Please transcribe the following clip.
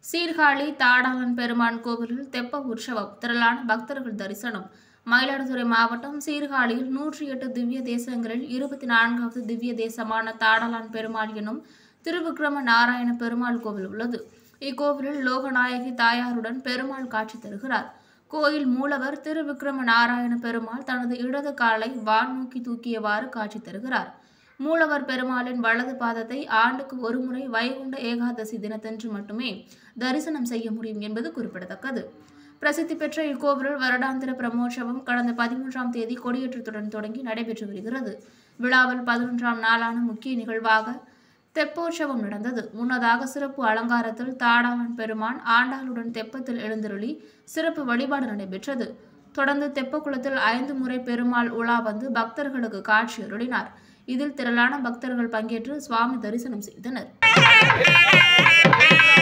சீர்காழி தாடாளன் பெருமான் கோவிலில் தெப்ப உற்சவம் திரளான பக்தர்கள் தரிசனம் மயிலாடுதுறை மாவட்டம் சீர்காழியில் நூற்றி எட்டு திவ்ய தேசங்களில் இருபத்தி நான்காவது திவ்ய தேசமான தாடாளான் பெருமாள் எனும் திருவிக்ரம நாராயண பெருமாள் கோவில் உள்ளது இக்கோவிலில் லோகநாயகி தாயாருடன் பெருமாள் காட்சி தருகிறார் கோயில் மூலவர் திருவிக்ரம நாராயண பெருமாள் தனது இடது காலை வான் நோக்கி தூக்கியவாறு காட்சி தருகிறார் மூலவர் பெருமாளின் வலது பாதத்தை ஆண்டுக்கு ஒருமுறை வைகுண்ட ஏகாதசி தினத்தன்று மட்டுமே தரிசனம் செய்ய முடியும் என்பது குறிப்பிடத்தக்கது பிரசித்தி பெற்ற இக்கோவிலில் வருடாந்திர பிரமோற்சவம் கடந்த பதிமூன்றாம் தேதி கொடியேற்றத்துடன் தொடங்கி நடைபெற்று வருகிறது விழாவில் பதினொன்றாம் நாளான முக்கிய நிகழ்வாக தெப்போற்சவம் நடந்தது முன்னதாக சிறப்பு அலங்காரத்தில் தாடாளன் பெருமான் ஆண்டாளுடன் தெப்பத்தில் எழுந்தருளி சிறப்பு வழிபாடு நடைபெற்றது தொடர்ந்து தெப்பக்குளத்தில் ஐந்து முறை பெருமாள் உலா வந்து பக்தர்களுக்கு காட்சி அருளினார் இதில் திரளான பக்தர்கள் பங்கேற்று சுவாமி தரிசனம் செய்தனர்